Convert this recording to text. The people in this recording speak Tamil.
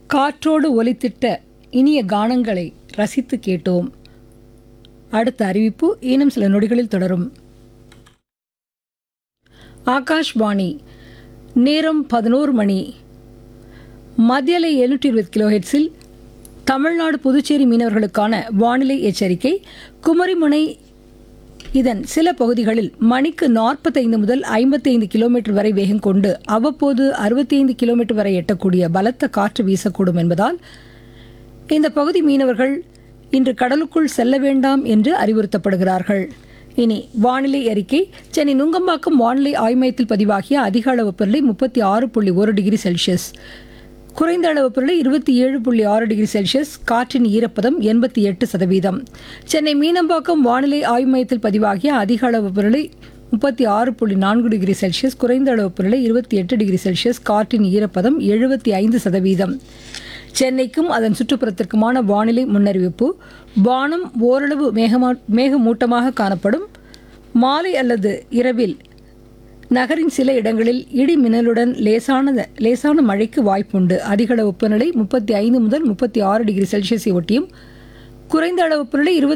காற்றோடு ஒலித்திட்ட இனிய கானங்களை ரசித்து கேட்டோம் அடுத்த அறிவிப்பு இன்னும் சில நொடிகளில் தொடரும் ஆகாஷ்வாணி நேரம் பதினோரு மணி மத்தியலை எழுநூற்றி இருபது கிலோஹெட்ஸில் தமிழ்நாடு புதுச்சேரி மீனவர்களுக்கான வானிலை எச்சரிக்கை குமரிமுனை இதன் சில பகுதிகளில் மணிக்கு நாற்பத்தைந்து முதல் ஐம்பத்தைந்து கிலோமீட்டர் வரை வேகம் கொண்டு அவ்வப்போது அறுபத்தைந்து கிலோமீட்டர் வரை எட்டக்கூடிய பலத்த காற்று வீசக்கூடும் என்பதால் இந்த பகுதி மீனவர்கள் இன்று கடலுக்குள் செல்ல வேண்டாம் என்று அறிவுறுத்தப்படுகிறார்கள் இனி வானிலை அறிக்கை சென்னை நுங்கம்பாக்கம் வானிலை ஆய்வு மையத்தில் பதிவாகிய அதிக அளவு வெப்பநிலை முப்பத்தி ஆறு புள்ளி ஒரு டிகிரி செல்சியஸ் குறைந்த அளவு வெப்பநிலை இருபத்தி ஏழு புள்ளி ஆறு டிகிரி செல்சியஸ் காற்றின் ஈரப்பதம் எண்பத்தி எட்டு சதவீதம் சென்னை மீனம்பாக்கம் வானிலை ஆய்வு மையத்தில் பதிவாகிய அதிக அளவு வெப்பநிலை முப்பத்தி ஆறு புள்ளி நான்கு டிகிரி செல்சியஸ் குறைந்த அளவு வெப்பநிலை இருபத்தி எட்டு டிகிரி செல்சியஸ் காற்றின் ஈரப்பதம் எழுபத்தி ஐந்து சதவீதம் சென்னைக்கும் அதன் சுற்றுப்புறத்திற்குமான வானிலை முன்னறிவிப்பு வானம் ஓரளவு மேகமா மேகமூட்டமாக காணப்படும் மாலை அல்லது இரவில் நகரின் சில இடங்களில் இடி மின்னலுடன் லேசான லேசான மழைக்கு வாய்ப்புண்டு அதிக அளவு வெப்பநிலை முப்பத்தி ஐந்து முதல் முப்பத்தி ஆறு டிகிரி செல்சியஸை ஒட்டியும் குறைந்த அளவு வெப்பநிலை இருபத்தி